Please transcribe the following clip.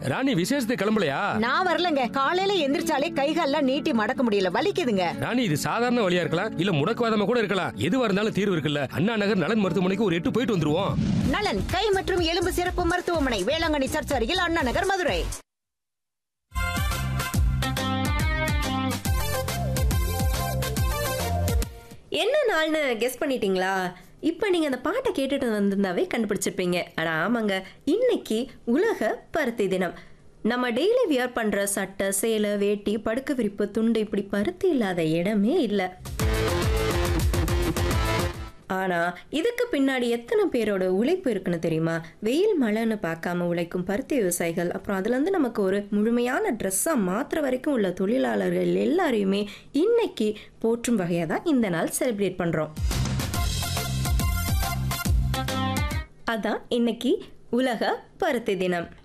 ராணி விசேஷத்துக்கு கிளம்பலையா நான் வரலங்க காலையில எந்திரிச்சாலே கைகால்லாம் நீட்டி மடக்க முடியல வலிக்குதுங்க ராணி இது சாதாரண வழியா இருக்கலாம் இல்ல முடக்குவாதமா கூட இருக்கலாம் எதுவா இருந்தாலும் தீர்வு இருக்குல்ல அண்ணா நகர் நலன் மருத்துவமனைக்கு ஒரு எட்டு போயிட்டு வந்துருவோம் நலன் கை மற்றும் எலும்பு சிறப்பு மருத்துவமனை வேளாங்கண்ணி சர்ச் அருகில் அண்ணா நகர் மதுரை என்ன நாள்னு கெஸ் பண்ணிட்டீங்களா இப்போ நீங்கள் அந்த பாட்டை கேட்டுட்டு வந்திருந்தாவே கண்டுபிடிச்சிருப்பீங்க ஆனால் ஆமாங்க இன்னைக்கு உலக பருத்தி தினம் நம்ம டெய்லி வியர் பண்ணுற சட்டை சேலை வேட்டி படுக்க விரிப்பு துண்டு இப்படி பருத்தி இல்லாத இடமே இல்லை ஆனால் இதுக்கு பின்னாடி எத்தனை பேரோட உழைப்பு இருக்குன்னு தெரியுமா வெயில் மழைன்னு பார்க்காம உழைக்கும் பருத்தி விவசாயிகள் அப்புறம் அதுலேருந்து நமக்கு ஒரு முழுமையான ட்ரெஸ்ஸாக மாற்றுற வரைக்கும் உள்ள தொழிலாளர்கள் எல்லாரையுமே இன்னைக்கு போற்றும் வகையாக தான் இந்த நாள் செலிப்ரேட் பண்ணுறோம் அதான் இன்னைக்கு உலக பருத்தி தினம்